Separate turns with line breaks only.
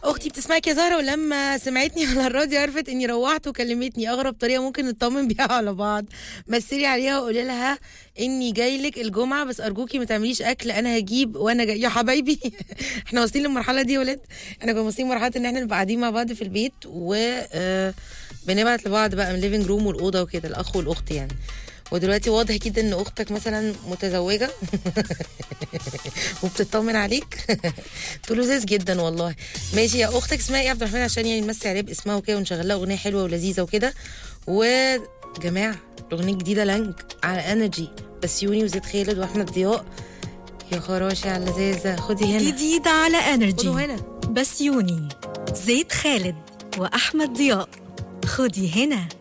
اختي بتسمعك يا زهره ولما سمعتني على الراديو عرفت اني روحت وكلمتني اغرب طريقه ممكن نطمن بيها على بعض مثلي عليها وقولي لها اني جاي لك الجمعه بس ارجوكي ما تعمليش اكل انا هجيب وانا جاي يا حبايبي احنا واصلين للمرحله دي يا ولاد احنا كنا واصلين لمرحله ان احنا نبقى قاعدين مع بعض في البيت و آه، بنبعت لبعض بقى من الليفنج روم والاوضه وكده الاخ والاخت يعني ودلوقتي واضح جدا ان اختك مثلا متزوجه وبتطمن عليك تقول له لذيذ جدا والله ماشي يا اختك اسمها ايه يا عبد الرحمن عشان يعني نمسي عليه باسمها وكده ونشغل لها اغنيه حلوه ولذيذه وكده وجماعه الاغنيه الجديده لانج على انرجي بسيوني وزيد خالد واحمد ضياء يا خراشي على اللذاذه خدي هنا
جديد على انرجي
خدوا هنا
بسيوني زيد خالد واحمد ضياء خدي هنا